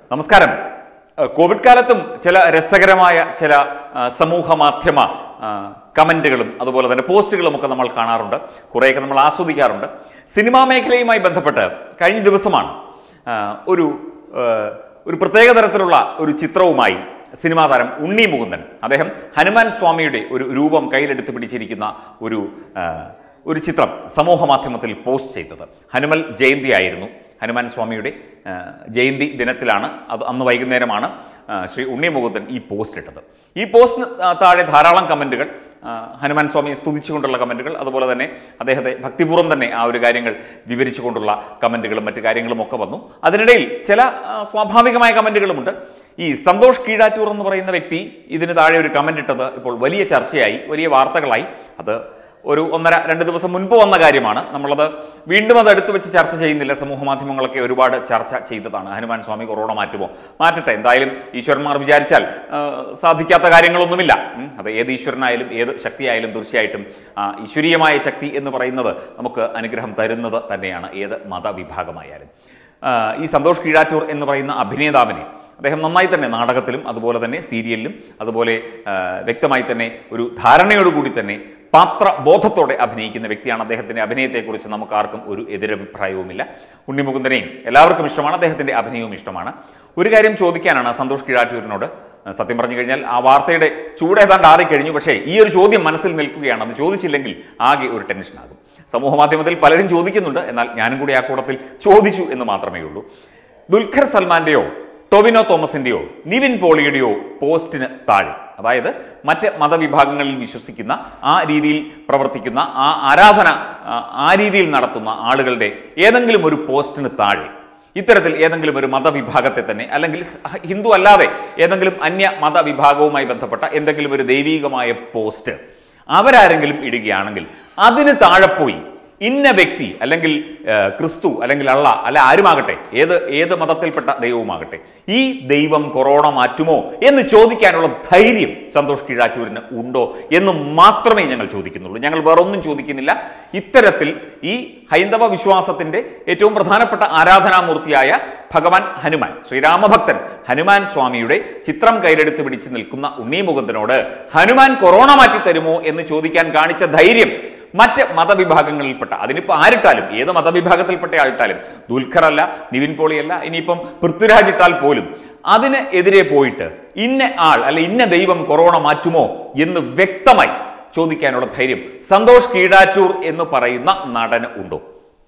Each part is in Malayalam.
നമസ്കാരം ഏഹ് കോവിഡ് കാലത്തും ചില രസകരമായ ചില ആ, സമൂഹ മാധ്യമ ആ, കമന്റുകളും അതുപോലെ തന്നെ പോസ്റ്റുകളും ഒക്കെ നമ്മൾ കാണാറുണ്ട് കുറേയൊക്കെ നമ്മൾ ആസ്വദിക്കാറുണ്ട് സിനിമാ മേഖലയുമായി ബന്ധപ്പെട്ട് കഴിഞ്ഞ ദിവസമാണ് ആ, ഒരു ഏഹ്, ഒരു പ്രത്യേക തരത്തിലുള്ള ഒരു ചിത്രവുമായി സിനിമാ താരം ഉണ്ണി മുകുന്ദൻ അദ്ദേഹം ഹനുമാൻ സ്വാമിയുടെ ഒരു രൂപം കയ്യിലെടുത്ത് പിടിച്ചിരിക്കുന്ന ഒരു ആ, ഒരു ചിത്രം സമൂഹ മാധ്യമത്തിൽ പോസ്റ്റ് ചെയ്തത് ഹനുമൽ ജയന്തി ആയിരുന്നു ഹനുമാൻ സ്വാമിയുടെ ആ, ജയന്തി ദിനത്തിലാണ് അത് അന്ന് വൈകുന്നേരമാണ് ആ, ശ്രീ ഉണ്ണി മുകുന്ദൻ ഈ പോസ്റ്റ് ഇട്ടത് ഈ പോസ്റ്റിന് ആ, താഴെ ധാരാളം കമൻറ്റുകൾ ഹനുമാൻ സ്വാമിയെ സ്തുതിച്ചുകൊണ്ടുള്ള കമൻറ്റുകൾ അതുപോലെ തന്നെ അദ്ദേഹത്തെ ഭക്തിപൂർവ്വം തന്നെ ആ ഒരു കാര്യങ്ങൾ വിവരിച്ചുകൊണ്ടുള്ള കമൻറ്റുകളും മറ്റു കാര്യങ്ങളും ഒക്കെ വന്നു അതിനിടയിൽ ചില ആ, സ്വാഭാവികമായ കമൻറ്റുകളുമുണ്ട് ഈ സന്തോഷ് കീഴാറ്റൂർ എന്ന് പറയുന്ന വ്യക്തി ഇതിന് താഴെ ഒരു കമൻ്റ് ഇട്ടത് ഇപ്പോൾ വലിയ ചർച്ചയായി വലിയ വാർത്തകളായി അത് ഒരു ഒന്നര രണ്ട് ദിവസം മുൻപ് വന്ന കാര്യമാണ് നമ്മളത് വീണ്ടും അത് എടുത്തു വെച്ച് ചർച്ച ചെയ്യുന്നില്ല സമൂഹ മാധ്യമങ്ങളൊക്കെ ഒരുപാട് ചർച്ച ചെയ്തതാണ് ഹനുമാൻ സ്വാമി കൊറോണ മാറ്റുമോ മാറ്റട്ടെ എന്തായാലും ഈശ്വരന്മാർ വിചാരിച്ചാൽ ആ, സാധിക്കാത്ത കാര്യങ്ങളൊന്നുമില്ല ഉം, അത് ഏത് ഈശ്വരനായാലും ഏത് ശക്തിയായാലും തീർച്ചയായിട്ടും ആ, ഈശ്വരീയമായ ശക്തി എന്ന് പറയുന്നത് നമുക്ക് അനുഗ്രഹം തരുന്നത് തന്നെയാണ് ഏത് മതവിഭാഗമായാലും ആ, ഈ സന്തോഷ് കീഴാറ്റൂർ എന്ന് പറയുന്ന അഭിനേതാവിനെ അദ്ദേഹം നന്നായി തന്നെ നാടകത്തിലും അതുപോലെ തന്നെ സീരിയലിലും അതുപോലെ ആ, വ്യക്തമായി തന്നെ ഒരു ധാരണയോടുകൂടി തന്നെ പാത്രബോധത്തോടെ അഭിനയിക്കുന്ന വ്യക്തിയാണ് അദ്ദേഹത്തിൻ്റെ അഭിനയത്തെക്കുറിച്ച് നമുക്ക് ആർക്കും ഒരു എതിരഭിപ്രായവുമില്ല ഉണ്ണിമുകുന്ദനെയും എല്ലാവർക്കും ഇഷ്ടമാണ് അദ്ദേഹത്തിൻ്റെ അഭിനയവും ഇഷ്ടമാണ് ഒരു കാര്യം ചോദിക്കാനാണ് സന്തോഷ് കീഴാറ്റൂരിനോട് സത്യം പറഞ്ഞു കഴിഞ്ഞാൽ ആ വാർത്തയുടെ ചൂട് ഏതാണ്ട് ആറിക്കഴിഞ്ഞു പക്ഷേ ഈ ഒരു ചോദ്യം മനസ്സിൽ നിൽക്കുകയാണ് അത് ചോദിച്ചില്ലെങ്കിൽ ആകെ ഒരു ടെൻഷനാകും സമൂഹ മാധ്യമത്തിൽ പലരും ചോദിക്കുന്നുണ്ട് എന്നാൽ ഞാനും കൂടി ആ കൂട്ടത്തിൽ ചോദിച്ചു എന്ന് മാത്രമേ ഉള്ളൂ ദുൽഖർ സൽമാന്റെയോ ടൊവിനോ തോമസിന്റെയോ നിവിൻ പോളിയുടെയോ പോസ്റ്റിന് താഴെ അതായത് മറ്റ് മതവിഭാഗങ്ങളിൽ വിശ്വസിക്കുന്ന ആ രീതിയിൽ പ്രവർത്തിക്കുന്ന ആ ആരാധന ആ, ആ രീതിയിൽ നടത്തുന്ന ആളുകളുടെ ഏതെങ്കിലും ഒരു പോസ്റ്റിന് താഴെ ഇത്തരത്തിൽ ഏതെങ്കിലും ഒരു മതവിഭാഗത്തെ തന്നെ അല്ലെങ്കിൽ ഹ- ഹിന്ദു അല്ലാതെ ഏതെങ്കിലും അന്യ മതവിഭാഗവുമായി ബന്ധപ്പെട്ട എന്തെങ്കിലും ഒരു ദൈവീകമായ പോസ്റ്റ് അവരാരെങ്കിലും ഇടുകയാണെങ്കിൽ അതിന് താഴെ പോയി ഇന്ന വ്യക്തി അല്ലെങ്കിൽ ആ, ക്രിസ്തു അല്ലെങ്കിൽ അള്ള അല്ല ആരുമാകട്ടെ ഏത് ഏത് മതത്തിൽപ്പെട്ട ദൈവവുമാകട്ടെ ഈ ദൈവം കൊറോണ മാറ്റുമോ എന്ന് ചോദിക്കാനുള്ള ധൈര്യം സന്തോഷ് കീഴാറ്റൂരിന് ഉണ്ടോ എന്ന് മാത്രമേ ഞങ്ങൾ ചോദിക്കുന്നുള്ളൂ ഞങ്ങൾ വേറൊന്നും ചോദിക്കുന്നില്ല ഇത്തരത്തിൽ ഈ ഹൈന്ദവ വിശ്വാസത്തിന്റെ ഏറ്റവും പ്രധാനപ്പെട്ട ആരാധനാമൂർത്തിയായ ഭഗവാൻ ഹനുമാൻ ശ്രീരാമഭക്തൻ ഹനുമാൻ സ്വാമിയുടെ ചിത്രം കയ്യിലെടുത്ത് പിടിച്ച് നിൽക്കുന്ന ഉണ്ണി മുകുന്ദനോട് ഹനുമാൻ കൊറോണ മാറ്റി തരുമോ എന്ന് ചോദിക്കാൻ കാണിച്ച ധൈര്യം മറ്റ് മതവിഭാഗങ്ങളിൽപ്പെട്ട അതിനിപ്പോൾ ആരിട്ടാലും ഏത് മതവിഭാഗത്തിൽപ്പെട്ട ആളിട്ടാലും ദുൽഖർ അല്ല നിവിൻ പോളിയല്ല ഇനിയിപ്പം പൃഥ്വിരാജ് ഇട്ടാൽ പോലും അതിന് എതിരെ പോയിട്ട് ഇന്ന ആൾ അല്ല ഇന്ന ദൈവം കൊറോണ മാറ്റുമോ എന്ന് വ്യക്തമായി ചോദിക്കാനുള്ള ധൈര്യം സന്തോഷ് കീഴാറ്റൂർ എന്ന് പറയുന്ന നടന് ഉണ്ടോ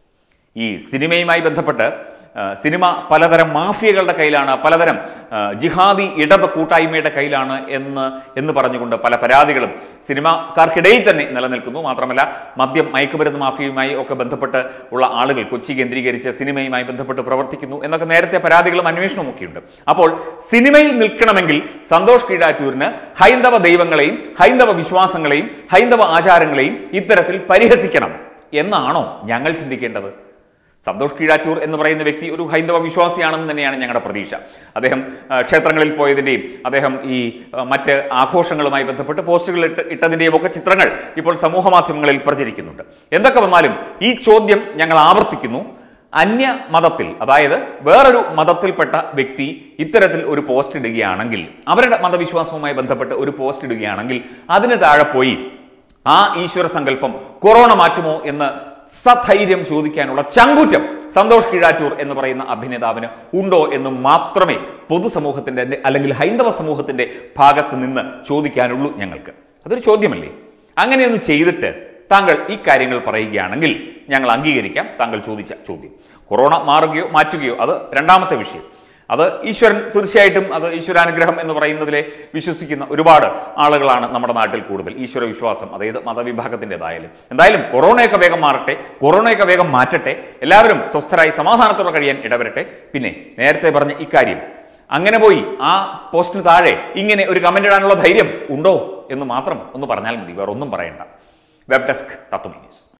ഈ സിനിമയുമായി ബന്ധപ്പെട്ട് ആ, സിനിമ പലതരം മാഫിയകളുടെ കയ്യിലാണ് പലതരം ആ, ജിഹാദി ഇടത് കൂട്ടായ്മയുടെ കയ്യിലാണ് എന്ന് എന്ന് പറഞ്ഞുകൊണ്ട് പല പരാതികളും സിനിമാക്കാർക്കിടയിൽ തന്നെ നിലനിൽക്കുന്നു മാത്രമല്ല മദ്യം മയക്കുമരുന്ന് മാഫിയയുമായി ഒക്കെ ബന്ധപ്പെട്ട് ഉള്ള ആളുകൾ കൊച്ചി കേന്ദ്രീകരിച്ച് സിനിമയുമായി ബന്ധപ്പെട്ട് പ്രവർത്തിക്കുന്നു എന്നൊക്കെ നേരത്തെ പരാതികളും അന്വേഷണവും ഒക്കെയുണ്ട് അപ്പോൾ സിനിമയിൽ നിൽക്കണമെങ്കിൽ സന്തോഷ് കീഴാറ്റൂരിന് ഹൈന്ദവ ദൈവങ്ങളെയും ഹൈന്ദവ വിശ്വാസങ്ങളെയും ഹൈന്ദവ ആചാരങ്ങളെയും ഇത്തരത്തിൽ പരിഹസിക്കണം എന്നാണോ ഞങ്ങൾ ചിന്തിക്കേണ്ടത് സന്തോഷ് കീഴാറ്റൂർ എന്ന് പറയുന്ന വ്യക്തി ഒരു ഹൈന്ദവ വിശ്വാസിയാണെന്ന് തന്നെയാണ് ഞങ്ങളുടെ പ്രതീക്ഷ അദ്ദേഹം ആ, ക്ഷേത്രങ്ങളിൽ പോയതിൻ്റെയും അദ്ദേഹം ഈ ആ, മറ്റ് ആഘോഷങ്ങളുമായി ബന്ധപ്പെട്ട് പോസ്റ്റുകൾ ഇട്ട് ഇട്ടതിൻ്റെയും ഒക്കെ ചിത്രങ്ങൾ ഇപ്പോൾ സമൂഹ മാധ്യമങ്ങളിൽ പ്രചരിക്കുന്നുണ്ട് എന്തൊക്കെ വന്നാലും ഈ ചോദ്യം ഞങ്ങൾ ആവർത്തിക്കുന്നു അന്യ മതത്തിൽ അതായത് വേറൊരു മതത്തിൽപ്പെട്ട വ്യക്തി ഇത്തരത്തിൽ ഒരു പോസ്റ്റ് ഇടുകയാണെങ്കിൽ അവരുടെ മതവിശ്വാസവുമായി ബന്ധപ്പെട്ട് ഒരു പോസ്റ്റ് ഇടുകയാണെങ്കിൽ അതിന് താഴെ പോയി ആ ഈശ്വര സങ്കല്പം കൊറോണ മാറ്റുമോ എന്ന് സധൈര്യം ചോദിക്കാനുള്ള ചങ്കൂറ്റം സന്തോഷ് കീഴാറ്റൂർ എന്ന് പറയുന്ന അഭിനേതാവിന് ഉണ്ടോ എന്ന് മാത്രമേ പൊതുസമൂഹത്തിന്റെ അല്ലെങ്കിൽ ഹൈന്ദവ സമൂഹത്തിന്റെ ഭാഗത്ത് നിന്ന് ചോദിക്കാനുള്ളൂ ഞങ്ങൾക്ക് അതൊരു ചോദ്യമല്ലേ അങ്ങനെയൊന്ന് ചെയ്തിട്ട് താങ്കൾ ഈ കാര്യങ്ങൾ പറയുകയാണെങ്കിൽ ഞങ്ങൾ അംഗീകരിക്കാം താങ്കൾ ചോദിച്ച ചോദ്യം കൊറോണ മാറുകയോ മാറ്റുകയോ അത് രണ്ടാമത്തെ വിഷയം അത് ഈശ്വരൻ തീർച്ചയായിട്ടും അത് ഈശ്വരാനുഗ്രഹം എന്ന് പറയുന്നതിലെ വിശ്വസിക്കുന്ന ഒരുപാട് ആളുകളാണ് നമ്മുടെ നാട്ടിൽ കൂടുതൽ ഈശ്വര വിശ്വാസം അതായത് മതവിഭാഗത്തിൻ്റെതായാലും എന്തായാലും കൊറോണയൊക്കെ വേഗം മാറട്ടെ കൊറോണയൊക്കെ വേഗം മാറ്റട്ടെ എല്ലാവരും സ്വസ്ഥരായി സമാധാനത്തോടെ കഴിയാൻ ഇടവരട്ടെ പിന്നെ നേരത്തെ പറഞ്ഞ ഇക്കാര്യം അങ്ങനെ പോയി ആ പോസ്റ്റിന് താഴെ ഇങ്ങനെ ഒരു കമന്റ് ഇടാനുള്ള ധൈര്യം ഉണ്ടോ എന്ന് മാത്രം ഒന്ന് പറഞ്ഞാൽ മതി വേറെ ഒന്നും പറയണ്ട വെബ് ഡെസ്ക് തത്വമി ന്യൂസ്